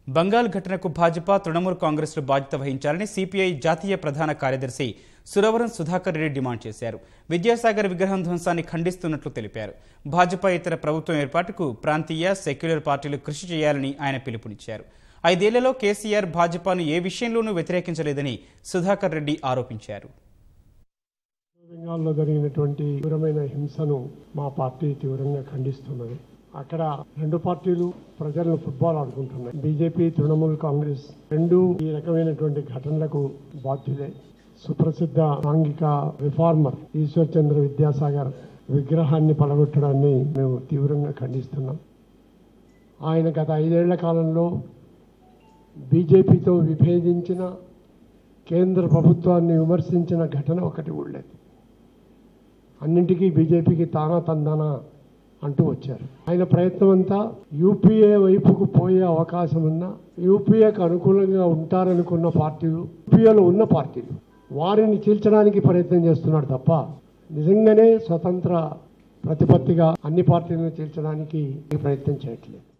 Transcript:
బంగాల్ ఘటనకు భాజపా తృణమూల్ కాంగ్రెస్లు బాధ్యత వహించాలని సిపిఐ జాతీయ ప్రధాన కార్యదర్శి సురవరం సుధాకర్ రెడ్డి డిమాండ్ చేశారు విద్యాసాగర్ విగ్రహం ధ్వంసాన్ని ఖండిస్తున్నట్లు తెలిపారు భాజపా ఇతర ప్రభుత్వం ఏర్పాటుకు ప్రాంతీయ సెక్యులర్ పార్టీలు కృషి చేయాలని ఆయన పిలుపునిచ్చారు ఐదేళ్లలో కేసీఆర్ భాజపాను ఏ విషయంలోనూ వ్యతిరేకించలేదని సుధాకర్ రెడ్డి ఆరోపించారు బెంగాల్లో జరిగినటువంటి తీవ్రమైన హింసను మా పార్టీ తీవ్రంగా ఖండిస్తున్నది అక్కడ రెండు పార్టీలు ప్రజలను ఫుట్బాల్ ఆడుకుంటున్నాయి బీజేపీ తృణమూల్ కాంగ్రెస్ రెండు ఈ రకమైనటువంటి ఘటనలకు బాధ్యులే సుప్రసిద్ధ సాంఘిక రిఫార్మర్ ఈశ్వర్ చంద్ర విద్యాసాగర్ విగ్రహాన్ని పడగొట్టడాన్ని మేము తీవ్రంగా ఖండిస్తున్నాం ఆయన గత ఐదేళ్ల కాలంలో బీజేపీతో విభేదించిన కేంద్ర ప్రభుత్వాన్ని విమర్శించిన ఘటన ఒకటి కూడా లేదు అన్నింటికీ బీజేపీకి తానా తందానా అంటూ వచ్చారు ఆయన ప్రయత్నం అంతా యూపీఏ వైపుకు పోయే అవకాశం ఉన్న యూపీఏకు అనుకూలంగా ఉంటారనుకున్న పార్టీలు యూపీఏలో ఉన్న పార్టీలు వారిని చీల్చడానికి ప్రయత్నం చేస్తున్నాడు తప్ప నిజంగానే స్వతంత్ర ప్రతిపత్తిగా అన్ని పార్టీలను చీల్చడానికి ప్రయత్నం చేయట్లేదు